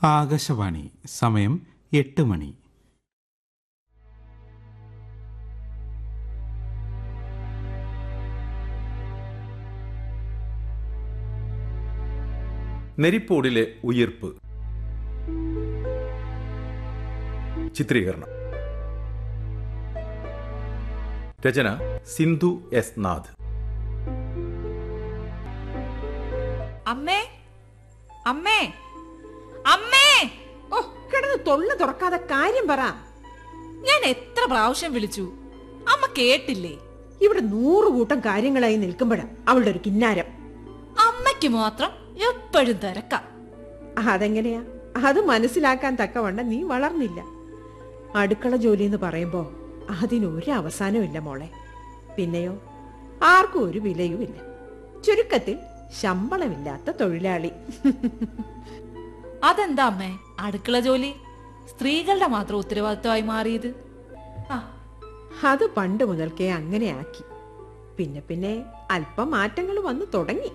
ആകാശവാണി സമയം എട്ട് മണി നെരിപ്പോടിലെ ഉയിർപ്പ് ചിത്രീകരണം രചന സിന്ധു എസ് നാഥ് അമ്മേ അമ്മേ അമ്മേ ഓ കിടന്ന് തൊള്ള തുറക്കാതെ കാര്യം പറ ഞാൻ എത്ര പ്രാവശ്യം വിളിച്ചു അമ്മ കേട്ടില്ലേ ഇവിടെ നൂറ് കൂട്ടം കാര്യങ്ങളായി നിൽക്കുമ്പോഴാ അവളുടെ ഒരു കിന്നാരം അമ്മയ്ക്ക് മാത്രം എപ്പോഴും തിരക്കാം അതെങ്ങനെയാ അത് മനസ്സിലാക്കാൻ തക്കവണ്ണം നീ വളർന്നില്ല അടുക്കള ജോലി എന്ന് പറയുമ്പോ അതിനൊരു അവസാനമില്ല മോളെ പിന്നെയോ ആർക്കും ഒരു വിലയുമില്ല ചുരുക്കത്തിൽ ശമ്പളമില്ലാത്ത തൊഴിലാളി അതെന്താ അമ്മേ അടുക്കള ജോലി സ്ത്രീകളുടെ മാത്രം ഉത്തരവാദിത്വമായി മാറിയത് ആ അത് പണ്ട് മുതൽക്കേ അങ്ങനെ ആക്കി പിന്നെ പിന്നെ അല്പം മാറ്റങ്ങൾ വന്നു തുടങ്ങി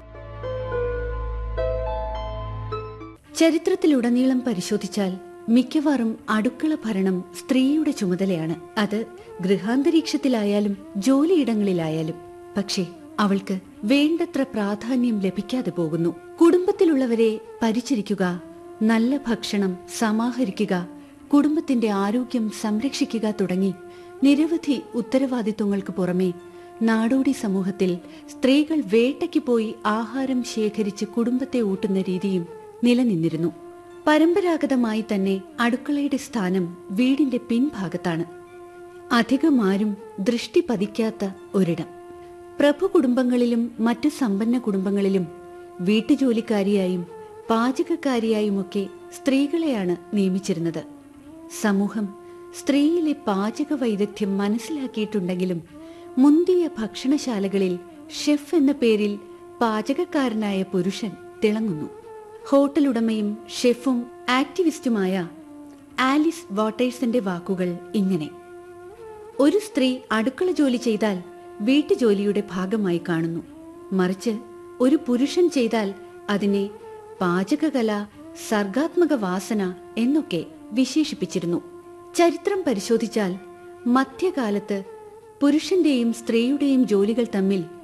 ചരിത്രത്തിലുടനീളം പരിശോധിച്ചാൽ മിക്കവാറും അടുക്കള ഭരണം സ്ത്രീയുടെ ചുമതലയാണ് അത് ഗൃഹാന്തരീക്ഷത്തിലായാലും ജോലിയിടങ്ങളിലായാലും പക്ഷേ അവൾക്ക് വേണ്ടത്ര പ്രാധാന്യം ലഭിക്കാതെ പോകുന്നു കുടുംബത്തിലുള്ളവരെ പരിചരിക്കുക നല്ല ഭക്ഷണം സമാഹരിക്കുക കുടുംബത്തിന്റെ ആരോഗ്യം സംരക്ഷിക്കുക തുടങ്ങി നിരവധി ഉത്തരവാദിത്വങ്ങൾക്ക് പുറമെ നാടോടി സമൂഹത്തിൽ സ്ത്രീകൾ വേട്ടയ്ക്ക് പോയി ആഹാരം ശേഖരിച്ച് കുടുംബത്തെ ഊട്ടുന്ന രീതിയും നിലനിന്നിരുന്നു പരമ്പരാഗതമായി തന്നെ അടുക്കളയുടെ സ്ഥാനം വീടിന്റെ പിൻഭാഗത്താണ് അധികമാരും ദൃഷ്ടി പതിക്കാത്ത ഒരിടം പ്രഭു കുടുംബങ്ങളിലും മറ്റു സമ്പന്ന കുടുംബങ്ങളിലും വീട്ടുജോലിക്കാരിയായും പാചകക്കാരിയായുമൊക്കെ സ്ത്രീകളെയാണ് നിയമിച്ചിരുന്നത് സമൂഹം സ്ത്രീയിലെ പാചക വൈദഗ്ധ്യം മനസ്സിലാക്കിയിട്ടുണ്ടെങ്കിലും മുന്തിയ ഭക്ഷണശാലകളിൽ ഷെഫ് എന്ന പേരിൽ പാചകക്കാരനായ പുരുഷൻ തിളങ്ങുന്നു ഹോട്ടലുടമയും ഷെഫും ആക്ടിവിസ്റ്റുമായ ആലിസ് വാട്ടേഴ്സിന്റെ വാക്കുകൾ ഇങ്ങനെ ഒരു സ്ത്രീ അടുക്കള ജോലി ചെയ്താൽ വീട്ടുജോലിയുടെ ഭാഗമായി കാണുന്നു മറിച്ച് ഒരു പുരുഷൻ ചെയ്താൽ അതിനെ പാചകകല സർഗാത്മക വാസന എന്നൊക്കെ വിശേഷിപ്പിച്ചിരുന്നു ചരിത്രം പരിശോധിച്ചാൽ മധ്യകാലത്ത് പുരുഷന്റെയും സ്ത്രീയുടെയും ജോലികൾ തമ്മിൽ